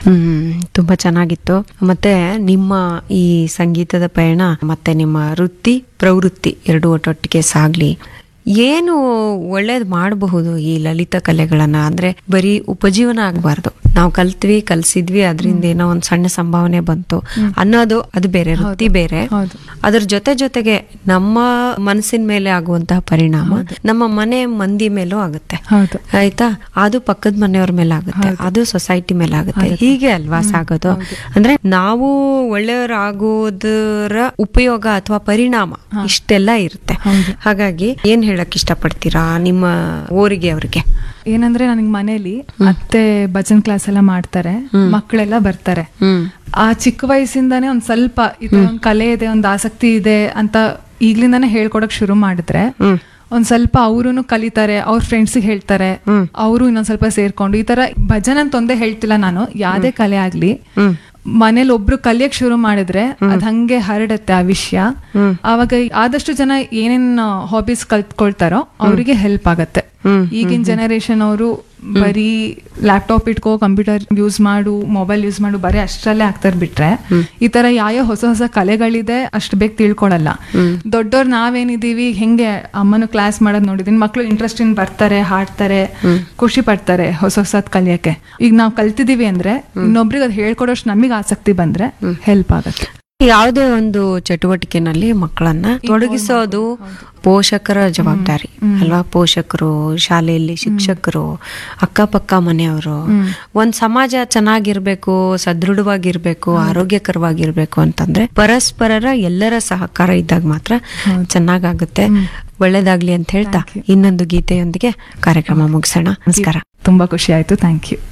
ಹ್ಮ್ ತುಂಬಾ ಚೆನ್ನಾಗಿತ್ತು ಮತ್ತೆ ನಿಮ್ಮ ಈ ಸಂಗೀತದ ಪಯಣ ಮತ್ತೆ ನಿಮ್ಮ ವೃತ್ತಿ ಪ್ರವೃತ್ತಿ ಎರಡು ಒಟ್ಟೊಟ್ಟಿಗೆ ಸಾಗ್ಲಿ ಏನು ಒಳ್ಳೇದ್ ಮಾಡಬಹುದು ಈ ಲಲಿತ ಕಲೆಗಳನ್ನ ಅಂದ್ರೆ ಬರೀ ಉಪಜೀವನ ಆಗ್ಬಾರ್ದು ನಾವು ಕಲ್ತ್ವಿ ಕಲ್ಸಿದ್ವಿ ಅದರಿಂದ ಏನೋ ಒಂದ್ ಸಣ್ಣ ಸಂಭಾವನೆ ಬಂತು ಅನ್ನೋದು ಅದು ಬೇರೆ ವೃತ್ತಿ ಬೇರೆ ಹೌದು. ಅದ್ರ ಜೊತೆ ಜೊತೆಗೆ ನಮ್ಮ ಮನಸ್ಸಿನ ಮೇಲೆ ಆಗುವಂತಹ ಪರಿಣಾಮ ನಮ್ಮ ಮನೆ ಮಂದಿ ಮೇಲೂ ಆಗುತ್ತೆ ಹೌದು ಆಯ್ತಾ ಅದು ಪಕ್ಕದ ಮನೆಯವ್ರ ಮೇಲೆ ಆಗುತ್ತೆ ಅದು ಸೊಸೈಟಿ ಮೇಲೆ ಆಗುತ್ತೆ ಹೀಗೆ ಅಲ್ವಾ ಸಾಗೋದು ಅಂದ್ರೆ ನಾವು ಒಳ್ಳೆಯವರಾಗೋದರ ಉಪಯೋಗ ಅಥವಾ ಪರಿಣಾಮ ಇಷ್ಟೆಲ್ಲ ಇರುತ್ತೆ ಹೌದು. ಹಾಗಾಗಿ ಏನ್ ಹೇಳಕ್ ಇಷ್ಟಪಡ್ತೀರಾ ನಿಮ್ಮ ಊರಿಗೆ ಅವ್ರಿಗೆ ಏನಂದ್ರೆ ನನಗೆ ಮನೇಲಿ ಅತ್ತೆ ಭಜನ್ ಕ್ಲಾಸ್ ಎಲ್ಲ ಮಾಡ್ತಾರೆ ಮಕ್ಕಳೆಲ್ಲ ಬರ್ತಾರೆ ಹ್ಮ್ ಆ ಚಿಕ್ಕ ವಯಸ್ಸಿಂದಾನೇ ಒಂದ್ ಸ್ವಲ್ಪ ಇದು ಒಂದ್ ಕಲೆ ಇದೆ ಒಂದ್ ಆಸಕ್ತಿ ಇದೆ ಅಂತ ಈಗ್ಲಿಂದಾನೇ ಹೇಳ್ಕೊಡಕ್ ಶುರು ಮಾಡಿದ್ರೆ ಹ್ಮ್ ಒಂದ್ ಸ್ವಲ್ಪ ಅವ್ರು ಕಲಿತಾರೆ ಅವ್ರ ಫ್ರೆಂಡ್ಸಿಗೆ ಹೇಳ್ತಾರೆ ಅವರು ಇನ್ನೊಂದ್ ಸ್ವಲ್ಪ ಸೇರ್ಕೊಂಡು ಈ ತರ ಭಜನ್ ಅಂತ ಒಂದೇ ಹೇಳ್ತಿಲ್ಲ ನಾನು ಯಾವ್ದೇ ಕಲೆ ಆಗ್ಲಿ ಹ್ಮ್ ಮನೇಲಿ ಒಬ್ರು ಕಲಿಯಕ್ ಶುರು ಮಾಡಿದ್ರೆ ಅದ್ ಹಂಗೆ ಹರಡತ್ತೆ ಆ ವಿಷಯ ಅವಾಗ ಆದಷ್ಟು ಜನ ಏನೇನ್ ಹಾಬೀಸ್ ಕಲ್ತ್ಕೊಳ್ತಾರೋ ಅವರಿಗೆ ಹೆಲ್ಪ್ ಆಗತ್ತೆ ಈಗಿನ ಜನರೇಷನ್ ಅವರು ಬರೀ ಲ್ಯಾಪ್ಟಾಪ್ ಇಟ್ಕೋ ಕಂಪ್ಯೂಟರ್ ಯೂಸ್ ಮಾಡು ಮೊಬೈಲ್ ಯೂಸ್ ಮಾಡು ಬರೀ ಅಷ್ಟರಲ್ಲೇ ಆಗ್ತಾರ ಬಿಟ್ರೆ ಈ ತರ ಯಾವ ಹೊಸ ಹೊಸ ಕಲೆಗಳಿದೆ ಅಷ್ಟು ಬೇಗ ತಿಳ್ಕೊಳಲ್ಲ ದೊಡ್ಡವ್ರು ನಾವೇನಿದೀವಿ ಹೆಂಗೆ ಅಮ್ಮನು ಕ್ಲಾಸ್ ಮಾಡೋದ್ ನೋಡಿದೀನಿ ಮಕ್ಳು ಇಂಟ್ರೆಸ್ಟ್ ಇನ್ ಬರ್ತಾರೆ ಹಾಡ್ತಾರೆ ಖುಷಿ ಪಡ್ತಾರೆ ಹೊಸ ಹೊಸದ್ ಕಲಿಯಕ್ಕೆ ಈಗ ನಾವು ಕಲ್ತಿದೀವಿ ಅಂದ್ರೆ ಇನ್ನೊಬ್ರಿಗೆ ಅದ್ ಹೇಳ್ಕೊಡೋಷ್ಟು ನಮಗೆ ಆಸಕ್ತಿ ಬಂದ್ರೆ ಹೆಲ್ಪ್ ಆಗತ್ತೆ ಯಾವುದೇ ಒಂದು ಚಟುವಟಿಕೆನಲ್ಲಿ ಮಕ್ಕಳನ್ನ ತೊಡಗಿಸೋದು ಪೋಷಕರ ಜವಾಬ್ದಾರಿ ಅಲ್ವಾ ಪೋಷಕರು ಶಾಲೆಯಲ್ಲಿ ಶಿಕ್ಷಕರು ಅಕ್ಕಪಕ್ಕ ಮನೆಯವರು ಒಂದ್ ಸಮಾಜ ಚೆನ್ನಾಗಿರ್ಬೇಕು ಸದೃಢವಾಗಿರ್ಬೇಕು ಆರೋಗ್ಯಕರವಾಗಿರ್ಬೇಕು ಅಂತಂದ್ರೆ ಪರಸ್ಪರರ ಎಲ್ಲರ ಸಹಕಾರ ಇದ್ದಾಗ ಮಾತ್ರ ಚೆನ್ನಾಗಾಗುತ್ತೆ ಒಳ್ಳೇದಾಗ್ಲಿ ಅಂತ ಹೇಳ್ತಾ ಇನ್ನೊಂದು ಗೀತೆಯೊಂದಿಗೆ ಕಾರ್ಯಕ್ರಮ ಮುಗಿಸೋಣ ನಮಸ್ಕಾರ ತುಂಬಾ ಖುಷಿ ಆಯ್ತು ಥ್ಯಾಂಕ್ ಯು